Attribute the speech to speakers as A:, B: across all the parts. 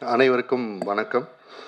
A: அனைவருக்கும் வணக்கம்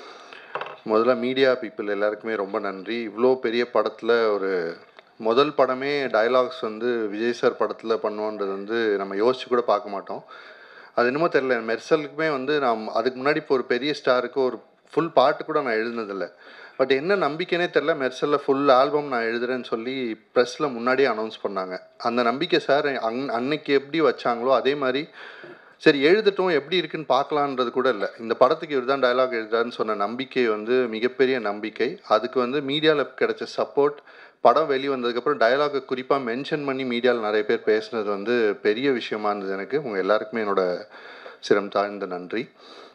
A: முதல்ல மீடியா பீப்புள் எல்லாருக்குமே ரொம்ப நன்றி இவ்வளோ பெரிய படத்தில் ஒரு முதல் படமே டயலாக்ஸ் வந்து விஜய் சார் படத்தில் பண்ணுவோன்றது வந்து நம்ம யோசிச்சு கூட பார்க்க மாட்டோம் அது என்னமோ தெரில மெர்சலுக்குமே வந்து நான் அதுக்கு முன்னாடி இப்போ ஒரு பெரிய ஸ்டாருக்கு ஒரு ஃபுல் பாட்டு கூட நான் எழுதினதில்லை பட் என்ன நம்பிக்கைனே தெரில மெர்சலில் ஃபுல் ஆல்பம் நான் எழுதுறேன்னு சொல்லி ப்ரெஸ்ஸில் முன்னாடியே அனௌன்ஸ் பண்ணாங்க அந்த நம்பிக்கை சார் அன் அன்னைக்கு எப்படி வச்சாங்களோ அதே மாதிரி சரி எழுதட்டும் எப்படி இருக்குன்னு பார்க்கலான்றது கூட இல்லை இந்த படத்துக்கு இவர் தான் டயலாக் எழுதுறாருன்னு சொன்ன நம்பிக்கை வந்து மிகப்பெரிய நம்பிக்கை அதுக்கு வந்து மீடியாவில் கிடைச்ச சப்போர்ட் படம் வெளி வந்ததுக்கப்புறம் டயலாகை குறிப்பாக மென்ஷன் பண்ணி மீடியாவில் நிறைய பேர் பேசுனது வந்து பெரிய விஷயமா இருந்தது எனக்கு உங்கள் எல்லாருக்குமே என்னோட சிரம் தாழ்ந்த நன்றி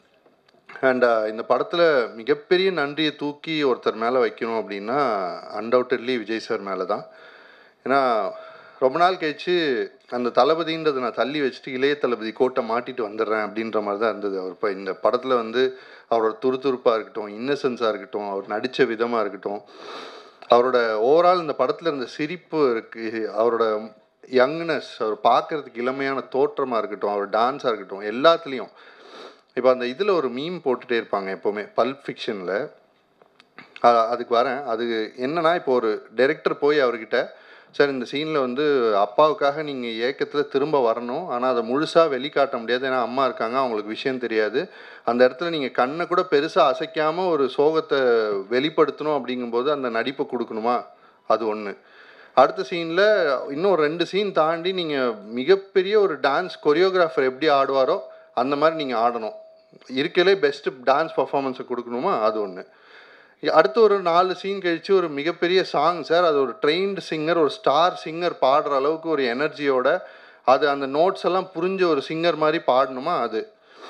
A: அண்ட் இந்த படத்தில் மிகப்பெரிய நன்றியை தூக்கி ஒருத்தர் மேலே வைக்கணும் அப்படின்னா அன்டவுட்டட்லி விஜய் சார் மேலே தான் ஏன்னா ரொம்ப நாள் கழிச்சு அந்த தளபதின்றதை நான் தள்ளி வச்சுட்டு இளைய தளபதி கோட்டை மாட்டிட்டு வந்துடுறேன் அப்படின்ற மாதிரி தான் இருந்தது அவர் இப்போ இந்த படத்தில் வந்து அவரோட துருதுருப்பாக இருக்கட்டும் இன்னசென்ஸாக இருக்கட்டும் அவர் நடித்த விதமாக இருக்கட்டும் அவரோட ஓவரால் இந்த படத்தில் இருந்த சிரிப்பு இருக்குது அவரோட யங்னஸ் அவர் பார்க்கறதுக்கு இளமையான தோற்றமாக இருக்கட்டும் அவர் டான்ஸாக இருக்கட்டும் எல்லாத்துலேயும் இப்போ அந்த இதில் ஒரு மீம் போட்டுகிட்டே இருப்பாங்க எப்போவுமே பல்ப் ஃபிக்ஷனில் அதுக்கு வரேன் அது என்னன்னா இப்போ ஒரு டைரக்டர் போய் அவர்கிட்ட சார் இந்த சீனில் வந்து அப்பாவுக்காக நீங்கள் ஏக்கத்தில் திரும்ப வரணும் ஆனால் அதை முழுசாக வெளிக்காட்ட முடியாது ஏன்னா அம்மா இருக்காங்க அவங்களுக்கு விஷயம் தெரியாது அந்த இடத்துல நீங்கள் கண்ணை கூட பெருசாக அசைக்காமல் ஒரு சோகத்தை வெளிப்படுத்தணும் அப்படிங்கும்போது அந்த நடிப்பை கொடுக்கணுமா அது ஒன்று அடுத்த சீனில் இன்னும் ரெண்டு சீன் தாண்டி நீங்கள் மிகப்பெரிய ஒரு டான்ஸ் கொரியோகிராஃபர் எப்படி ஆடுவாரோ அந்த மாதிரி நீங்கள் ஆடணும் இருக்கலே பெஸ்ட்டு டான்ஸ் பர்ஃபார்மன்ஸை கொடுக்கணுமா அது ஒன்று அடுத்து ஒரு நாலு சீன் கழித்து ஒரு மிகப்பெரிய சாங் சார் அது ஒரு ட்ரெயின்டு சிங்கர் ஒரு ஸ்டார் சிங்கர் பாடுற அளவுக்கு ஒரு எனர்ஜியோட அது அந்த நோட்ஸ் எல்லாம் புரிஞ்ச ஒரு சிங்கர் மாதிரி பாடணுமா அது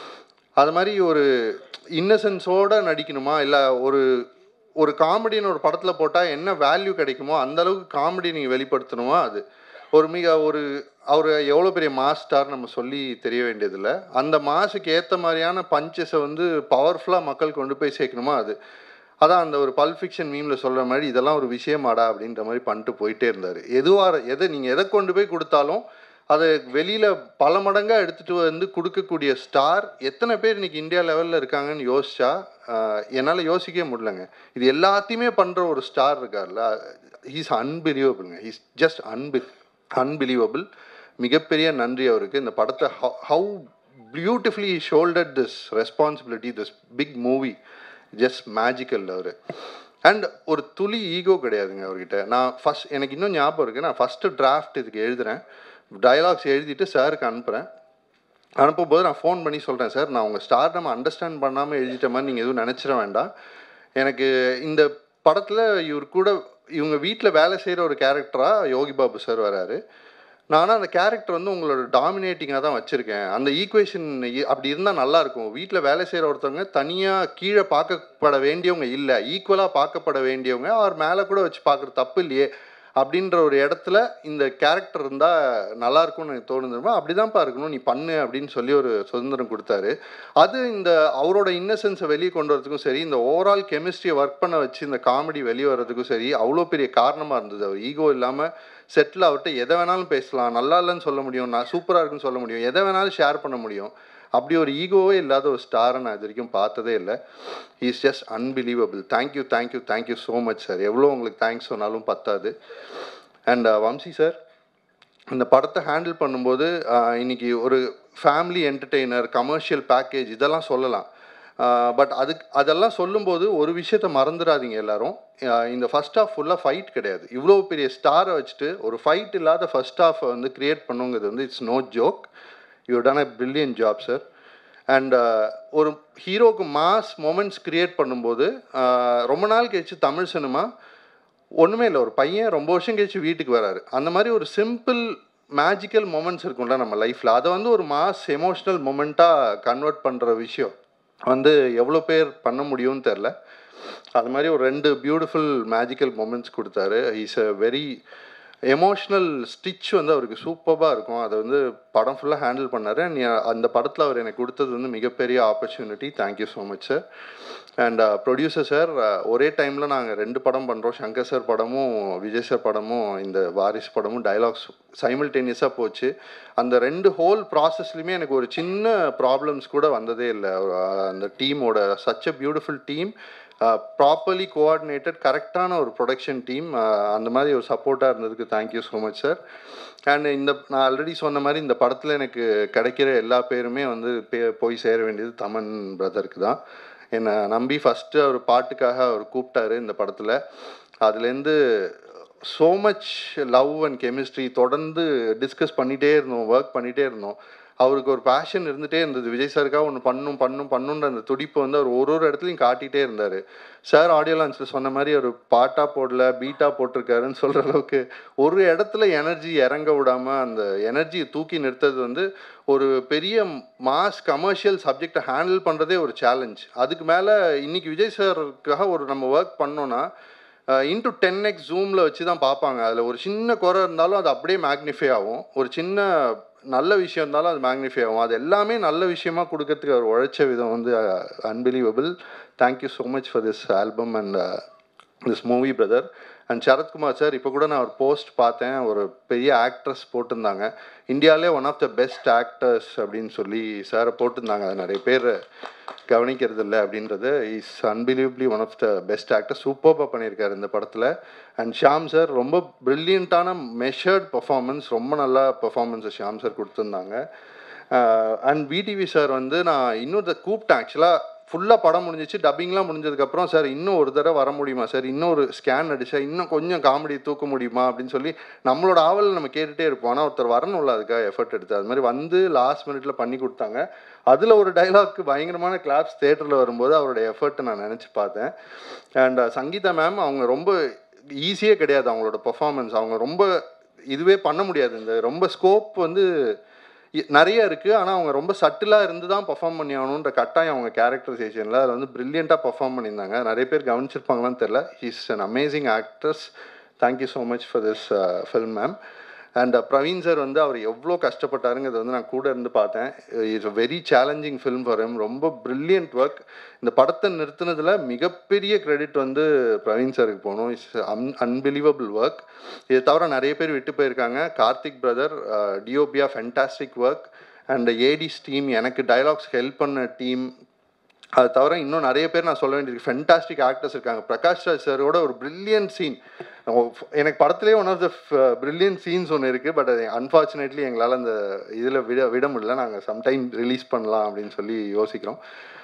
A: அது மாதிரி ஒரு இன்னசென்ஸோடு நடிக்கணுமா இல்லை ஒரு ஒரு காமெடின்னு ஒரு படத்தில் போட்டால் என்ன வேல்யூ கிடைக்குமோ அந்த அளவுக்கு காமெடி நீங்கள் வெளிப்படுத்தணுமா அது ஒரு மிக ஒரு அவர் எவ்வளோ பெரிய மாஸ்டார் நம்ம சொல்லி தெரிய வேண்டியதில்லை அந்த மாசுக்கு ஏற்ற மாதிரியான பஞ்சஸை வந்து பவர்ஃபுல்லாக மக்கள் கொண்டு போய் சேர்க்கணுமா அது அதான் அந்த ஒரு பல்ஃபிக்ஷன் மீமில் சொல்கிற மாதிரி இதெல்லாம் ஒரு விஷயமாடா அப்படின்ற மாதிரி பண்ணிட்டு போயிட்டே இருந்தார் எதுவாக எதை நீங்கள் எதை கொண்டு போய் கொடுத்தாலும் அதை வெளியில் பல மடங்காக எடுத்துகிட்டு வந்து கொடுக்கக்கூடிய ஸ்டார் எத்தனை பேர் இன்றைக்கி இந்தியா லெவலில் இருக்காங்கன்னு யோசிச்சா என்னால் யோசிக்கவே முடியலங்க இது எல்லாத்தையுமே பண்ணுற ஒரு ஸ்டார் இருக்கார்ல ஹீஸ் அன்பிலீவபிள்ங்க ஹீஸ் ஜஸ்ட் அன்பி அன்பிலீவபிள் மிகப்பெரிய நன்றி அவருக்கு இந்த படத்தை how beautifully shoulder this responsibility this big movie just magical அவர் அண்ட் ஒரு துளி ஈகோ கிடையாதுங்க அவர்கிட்ட நான் ஃபஸ்ட் எனக்கு இன்னும் ஞாபகம் இருக்குது நான் ஃபஸ்ட்டு டிராஃப்ட் இதுக்கு எழுதுகிறேன் டயலாக்ஸ் எழுதிட்டு சாருக்கு அனுப்புகிறேன் அனுப்பும்போது நான் ஃபோன் பண்ணி சொல்கிறேன் சார் நான் உங்கள் ஸ்டார் நம்ம அண்டர்ஸ்டாண்ட் பண்ணாமல் எழுதிட்ட மாதிரி நீங்கள் எதுவும் நினச்சிட வேண்டாம் எனக்கு இந்த படத்தில் இவர் கூட இவங்க வீட்டில் வேலை செய்கிற ஒரு கேரக்டராக யோகி பாபு சார் வராரு நான் அந்த கேரக்டர் வந்து உங்களோட டாமினேட்டிங்காக தான் வச்சுருக்கேன் அந்த ஈக்குவேஷன் அப்படி இருந்தால் நல்லாயிருக்கும் வீட்டில் வேலை செய்கிற ஒருத்தவங்க தனியாக கீழே பார்க்கப்பட வேண்டியவங்க இல்லை ஈக்குவலாக பார்க்கப்பட வேண்டியவங்க அவர் மேலே கூட வச்சு பார்க்குற தப்பு இல்லையே அப்படின்ற ஒரு இடத்துல இந்த கேரக்டர் இருந்தால் நல்லாயிருக்கும்னு எனக்கு தோணுதுமா அப்படி தான்ப்பா இருக்கணும் நீ பண்ணு அப்படின்னு சொல்லி ஒரு சுதந்திரம் கொடுத்தாரு அது இந்த அவரோட இன்னசென்ஸை வெளியே கொண்டு வரதுக்கும் சரி இந்த ஓவரால் கெமிஸ்ட்ரியை ஒர்க் பண்ண வச்சு இந்த காமெடி வெளியே வர்றதுக்கும் சரி அவ்வளோ பெரிய காரணமாக இருந்தது அவர் ஈகோ இல்லாமல் செட்டில் அவர்கிட்ட எதை வேணாலும் பேசலாம் நல்லா இல்லைன்னு சொல்ல முடியும் நான் சூப்பராக இருக்குன்னு சொல்ல முடியும் எதை வேணாலும் ஷேர் பண்ண முடியும் அப்படி ஒரு ஈகோவே இல்லாத ஒரு ஸ்டாரை நான் இது வரைக்கும் பார்த்ததே இல்லை is just unbelievable thank you thank you thank you so much sir எவ்வளோ உங்களுக்கு தேங்க்ஸ் சொன்னாலும் பத்தாது அண்ட் வம்சி சார் இந்த படத்தை ஹேண்டில் பண்ணும்போது இன்னைக்கு ஒரு ஃபேமிலி என்டர்டெய்னர் கமர்ஷியல் பேக்கேஜ் இதெல்லாம் சொல்லலாம் பட் அதுக்கு அதெல்லாம் சொல்லும்போது ஒரு விஷயத்த மறந்துடாதீங்க எல்லாரும் இந்த ஃபஸ்ட் ஹாஃப் ஃபுல்லாக ஃபைட் கிடையாது இவ்வளோ பெரிய ஸ்டாரை வச்சுட்டு ஒரு ஃபைட் இல்லாத ஃபஸ்ட் ஹாஃபை வந்து க்ரியேட் பண்ணுங்கிறது வந்து it's no joke you done a brilliant job sir and ஒரு ஹீரோக்கு மாஸ் மொமெண்ட்ஸ் க்ரியேட் பண்ணும்போது ரொம்ப நாள் கழிச்சு தமிழ் சினிமா ஒன்றுமே இல்லை ஒரு பையன் ரொம்ப வருஷம் கழிச்சு வீட்டுக்கு வராரு அந்த மாதிரி ஒரு சிம்பிள் மேஜிக்கல் மொமெண்ட்ஸ் இருக்கும்ல நம்ம லைஃப்பில் அதை வந்து ஒரு மாஸ் எமோஷ்னல் மொமெண்ட்டாக கன்வெர்ட் பண்ணுற விஷயம் வந்து எவ்வளோ பேர் பண்ண முடியும்னு தெரில அது மாதிரி ஒரு ரெண்டு பியூட்டிஃபுல் மேஜிக்கல் மொமெண்ட்ஸ் கொடுத்தாரு is a very emotional stitch வந்து அவருக்கு சூப்பராக இருக்கும் அதை வந்து படம் ஃபுல்லாக ஹேண்டில் பண்ணார் அண்ட் அந்த படத்தில் அவர் எனக்கு கொடுத்தது வந்து மிகப்பெரிய opportunity thank you so much sir and producer sir ஒரே டைமில் நாங்கள் ரெண்டு படம் பண்ணுறோம் சங்கர் சார் படமும் விஜய் சார் படமும் இந்த வாரிசு படமும் டைலாக்ஸ் சைமில்டேனியஸாக போச்சு அந்த ரெண்டு ஹோல் ப்ராசஸ்லையுமே எனக்கு ஒரு சின்ன ப்ராப்ளம்ஸ் கூட வந்ததே இல்லை அந்த டீமோட such a beautiful team properly coordinated கரெக்டான ஒரு ப்ரொடக்ஷன் டீம் அந்த மாதிரி ஒரு சப்போர்ட்டாக இருந்ததுக்கு thank you so much sir and இந்த நான் ஆல்ரெடி சொன்ன மாதிரி இந்த படத்தில் எனக்கு கிடைக்கிற எல்லா பேருமே வந்து பே போய் சேர வேண்டியது தமன் பிரதருக்கு தான் என்னை நம்பி ஃபஸ்ட்டு அவர் பாட்டுக்காக அவர் கூப்பிட்டாரு இந்த படத்தில் அதுலேருந்து so much love and chemistry தொடர்ந்து டிஸ்கஸ் பண்ணிகிட்டே இருந்தோம் ஒர்க் பண்ணிகிட்டே இருந்தோம் அவருக்கு ஒரு பேஷன் இருந்துகிட்டே இருந்தது விஜய் சாருக்காக ஒன்று பண்ணும் பண்ணும் பண்ணுன்ற அந்த துடிப்பை வந்து அவர் ஒரு ஒரு இடத்துலையும் காட்டிகிட்டே இருந்தார் சார் ஆடியோ லான்ச்சில் சொன்ன மாதிரி ஒரு பாட்டாக போடல பீட்டாக போட்டிருக்காருன்னு சொல்கிற அளவுக்கு ஒரு இடத்துல எனர்ஜி இறங்க விடாமல் அந்த எனர்ஜியை தூக்கி நிறுத்தது வந்து ஒரு பெரிய மாஸ் கமர்ஷியல் சப்ஜெக்டை ஹேண்டில் பண்ணுறதே ஒரு சேலஞ்ச் அதுக்கு மேலே இன்றைக்கி விஜய் சாருக்காக ஒரு நம்ம ஒர்க் பண்ணோன்னா இன்ட்டு டென் எக்ஸ் ஜூமில் வச்சு தான் பார்ப்பாங்க அதில் ஒரு சின்ன குறை இருந்தாலும் அது அப்படியே மேக்னிஃபை ஆகும் ஒரு சின்ன நல்ல விஷயம் இருந்தாலும் அது மேக்னிஃபை ஆகும் அது எல்லாமே நல்ல விஷயமா கொடுக்கறதுக்கு அவர் உழைச்ச விதம் வந்து unbelievable thank you so much for this album and this movie brother and Sarathkumar sir இப்போ கூட நான் ஒரு போஸ்ட் பார்த்தேன் ஒரு பெரிய ஆக்ட்ரஸ் போட்டிருந்தாங்க இந்தியாவிலே one of the best actors அப்படின்னு சொல்லி சாரை போட்டிருந்தாங்க அது நிறைய பேர் கவனிக்கிறது இல்லை அப்படின்றது is unbelievably one of the best actor சூப்பராக பண்ணியிருக்காரு இந்த படத்தில் அண்ட் ஷியாம் சார் ரொம்ப ப்ரில்லியண்ட்டான மெஷர்ட் பர்ஃபார்மன்ஸ் ரொம்ப நல்லா பர்ஃபார்மன்ஸை ஷியாம் சார் கொடுத்துருந்தாங்க அண்ட் விடிவி சார் வந்து நான் இன்னொரு கூப்பிட்டேன் ஆக்சுவலாக ஃபுல்லாக படம் முடிஞ்சிச்சு டப்பிங்லாம் முடிஞ்சதுக்கப்புறம் சார் இன்னும் ஒரு தடவை வர முடியுமா சார் இன்னும் ஒரு ஸ்கேன் அடிச்சா இன்னும் கொஞ்சம் காமெடி தூக்க முடியுமா அப்படின்னு சொல்லி நம்மளோட ஆவல் நம்ம கேட்டுகிட்டே இருப்போம் ஆனால் ஒருத்தர் வரணும்ல அதுக்காக எஃபர்ட் எடுத்து அது மாதிரி வந்து லாஸ்ட் மினிட்ல பண்ணி கொடுத்தாங்க அதில் ஒரு டைலாக்கு பயங்கரமான கிளாப்ஸ் தேட்டரில் வரும்போது அவரோட எஃபர்ட்டை நான் நினச்சி பார்த்தேன் அண்ட் சங்கீதா மேம் அவங்க ரொம்ப ஈஸியே கிடையாது அவங்களோட பர்ஃபார்மன்ஸ் அவங்க ரொம்ப இதுவே பண்ண முடியாது இந்த ரொம்ப ஸ்கோப் வந்து நிறைய இருக்குது ஆனால் அவங்க ரொம்ப சட்டிலாக இருந்து தான் பர்ஃபார்ம் பண்ணி ஆகணுன்ற கட்டாயம் அவங்க கேரக்டரைசேஷனில் அதில் வந்து ப்ரில்லியண்ட்டாக பர்ஃபார்ம் பண்ணியிருந்தாங்க நிறைய பேர் கவனிச்சிருப்பாங்களான்னு தெரில is an amazing actress thank you so much for this film ma'am and Praveen sir வந்து அவர் எவ்வளோ கஷ்டப்பட்டாருங்கிறது வந்து நான் கூட இருந்து பார்த்தேன் it's a very challenging film for me ரொம்ப ப்ரில்லியன்ட் ஒர்க் இந்த படத்தை நிறுத்தினதில் மிகப்பெரிய கிரெடிட் வந்து பிரவீன் சாருக்கு போகணும் இட்ஸ் அன் அன்பிலீவபிள் ஒர்க் இது தவிர நிறைய பேர் விட்டு போயிருக்காங்க கார்த்திக் பிரதர் டிஓபியா fantastic work and ADs team எனக்கு டைலாக்ஸ் ஹெல்ப் பண்ண டீம் அது தவிர இன்னும் நிறைய பேர் நான் சொல்ல வேண்டியது ஃபென்டாஸ்டிக் ஆக்டர்ஸ் இருக்காங்க பிரகாஷ் ராஜ் சாரோட ஒரு பிரில்லியன்ட் சீன் எனக்கு படத்துலேயே one of the brilliant scenes ஒன்று இருக்குது பட் அது அன்ஃபார்ச்சுனேட்லி எங்களால் அந்த இதில் விட விட முடியல நாங்கள் சம்டைம் ரிலீஸ் பண்ணலாம் அப்படின்னு சொல்லி யோசிக்கிறோம்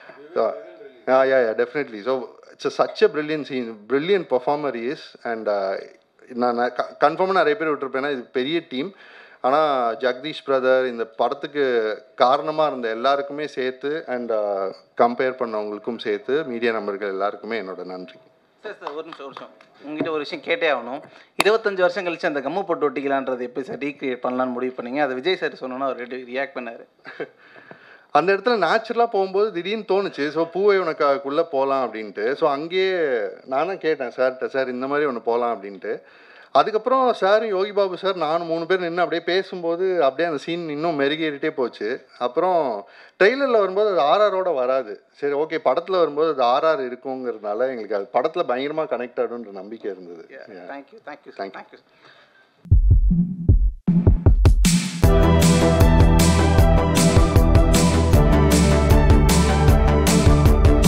A: yeah yeah definitely so it's such a brilliant scene brilliant performer is and நான் கன்ஃபார்மாக நிறைய பேர் விட்டுருப்பேன்னா இது பெரிய டீம் ஆனால் ஜெகதீஷ் பிரதர் இந்த படத்துக்கு காரணமாக இருந்த எல்லாருக்குமே சேர்த்து அண்ட் கம்பேர் பண்ணவங்களுக்கும் சேர்த்து மீடியா நம்பர்கள் எல்லாருக்குமே என்னோட நன்றி
B: சார் சார் ஒரு நிமிஷம் ஒரு நிமிஷம் உங்ககிட்ட ஒரு விஷயம் கேட்டே ஆகணும் இருபத்தஞ்சு வருஷம் கழிச்சு அந்த கம்மு போட்டு ஒட்டிக்கலான்றது எப்படி சார் ரீக்ரியேட் பண்ணலான்னு முடிவு பண்ணீங்க அதை விஜய் சார் சொன்னோன்னா அவர் ரியாக்ட் பண்ணார்
A: அந்த இடத்துல நேச்சுரலாக போகும்போது திடீர்னு தோணுச்சு ஸோ பூவை உனக்காக்குள்ளே போகலாம் அப்படின்ட்டு ஸோ அங்கேயே நானும் கேட்டேன் சார்கிட்ட சார் இந்த மாதிரி ஒன்று போகலாம் அப்படின்ட்டு அதுக்கப்புறம் சார் யோகி பாபு சார் நானும் மூணு பேர் நின்று அப்படியே பேசும்போது அப்படியே அந்த சீன் இன்னும் மெருகேறிட்டே போச்சு அப்புறம் ட்ரெய்லரில் வரும்போது அது ஆர்ஆரோட வராது சரி ஓகே படத்தில் வரும்போது அது ஆர்ஆர் இருக்குங்கிறதுனால எங்களுக்கு அது படத்தில் பயங்கரமாக கனெக்ட் ஆகுன்ற நம்பிக்கை இருந்தது
B: thank you thank you
A: Thank you.
B: Thank you